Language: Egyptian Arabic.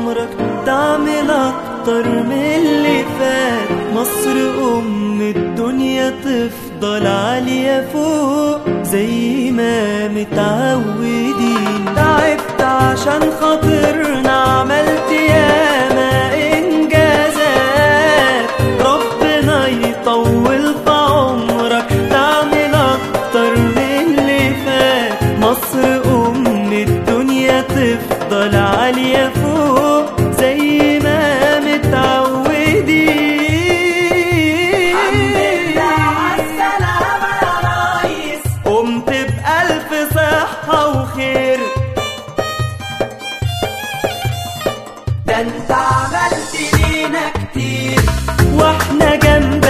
عمرك تعمل اكتر من اللي فات مصر ام الدنيا تفضل عالية فوق زي ما متعودين تعبت عشان خاطرنا عملت ياما انجازات ربنا يطول في عمرك تعمل اكتر من اللي فات مصر ام الدنيا تفضل عالية فوق زي ما متعودين قمت بألف صحة وخير ده انت عملت لينا كتير واحنا جنب